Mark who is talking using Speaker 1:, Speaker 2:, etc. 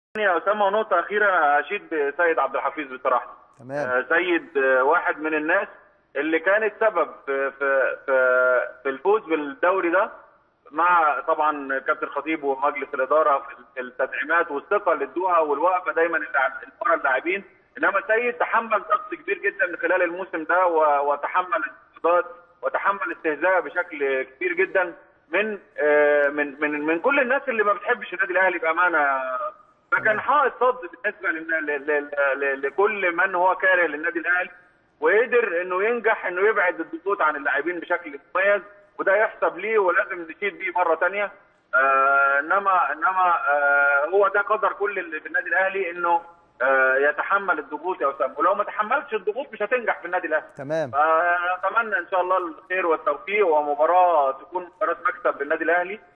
Speaker 1: يا اسامه ونقطه اخيره اشيد بسيد عبد الحفيظ بصراحه
Speaker 2: تمام
Speaker 1: آه، سيد آه، واحد من الناس اللي كانت سبب في في في, في الفوز بالدوري ده مع طبعا كابتن خطيب ومجلس الاداره في التدعيمات والثقه اللي ادوها والوقفه دايما اللاعب- ورا اللاعبين انما سيد تحمل ضغط كبير جدا خلال الموسم ده و- وتحمل انتقادات وتحمل استهزاء بشكل كبير جدا من آه، من من من كل الناس اللي ما بتحبش النادي الاهلي بامانه فكان حائط صد بالنسبه لل- لل- لل- لكل من هو كاره للنادي الاهلي وقدر انه ينجح انه يبعد الضغوط عن اللاعبين بشكل مميز وده يحسب ليه ولازم نشيد بيه مره ثانيه آه انما انما آه هو ده قدر كل اللي في النادي الاهلي انه آه يتحمل الضغوط يا اسامه ولو ما تحملتش الضغوط مش هتنجح في النادي الاهلي
Speaker 2: تمام
Speaker 1: فاتمنى ان شاء الله الخير والتوفيق ومباراه تكون مباراه مكسب للنادي الاهلي